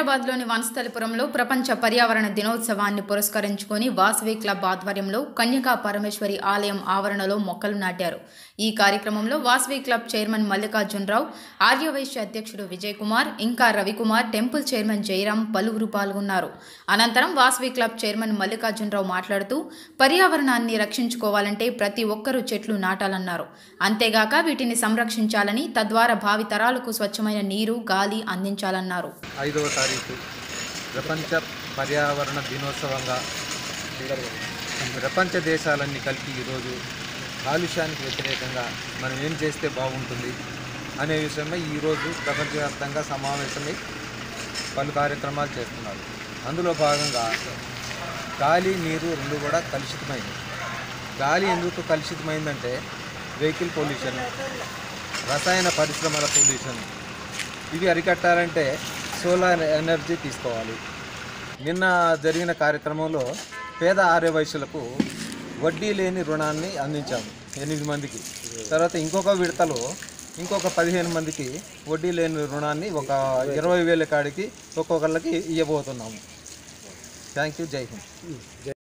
హైదరాబాద్లోని వనస్థలిపురంలో ప్రపంచ పర్యావరణ దినోత్సవాన్ని పురస్కరించుకొని వాసవి క్లబ్ ఆధ్వర్యంలో కన్యకా పరమేశ్వరి ఆలయం ఆవరణలో మొక్కలు నాటారు ఈ కార్యక్రమంలో వాసవి క్లబ్ చైర్మన్ మల్లికార్జునరావు ఆర్యవైశ్య అధ్యక్షుడు విజయ్ కుమార్ ఇంకా రవికుమార్ టెంపుల్ చైర్మన్ జయరాం పలువురు పాల్గొన్నారు అనంతరం వాసవి క్లబ్ చైర్మన్ మల్లికార్జునరావు మాట్లాడుతూ పర్యావరణాన్ని రక్షించుకోవాలంటే ప్రతి ఒక్కరూ చెట్లు నాటాలన్నారు అంతేగాక వీటిని సంరక్షించాలని తద్వారా భావి తరాలకు స్వచ్ఛమైన నీరు గాలి అందించాలన్నారు ఐదవ తారీఖు ప్రపంచ పర్యావరణ దినోత్సవంగా ప్రపంచ దేశాలన్నీ కలిపి ఈరోజు కాలుష్యానికి వ్యతిరేకంగా మనం ఏం చేస్తే బాగుంటుంది అనే విషయమై ఈరోజు ప్రపంచవ్యాప్తంగా సమావేశమై పలు కార్యక్రమాలు చేస్తున్నారు అందులో భాగంగా గాలి నీరు రెండు కూడా కలుషితమైంది గాలి ఎందుకు కలుషితమైందంటే వెహికల్ పొల్యూషన్ రసాయన పరిశ్రమల పొల్యూషన్ ఇవి అరికట్టాలంటే సోలార్ ఎనర్జీ తీసుకోవాలి నిన్న జరిగిన కార్యక్రమంలో పేద ఆర్యవైశ్యులకు వడ్డీ లేని రుణాన్ని అందించాము ఎనిమిది మందికి తర్వాత ఇంకొక విడతలో ఇంకొక పదిహేను మందికి వడ్డీ లేని రుణాన్ని ఒక ఇరవై వేల కాడికి ఒక్కొక్కళ్ళకి ఇవ్వబోతున్నాము థ్యాంక్ యూ జై హింద్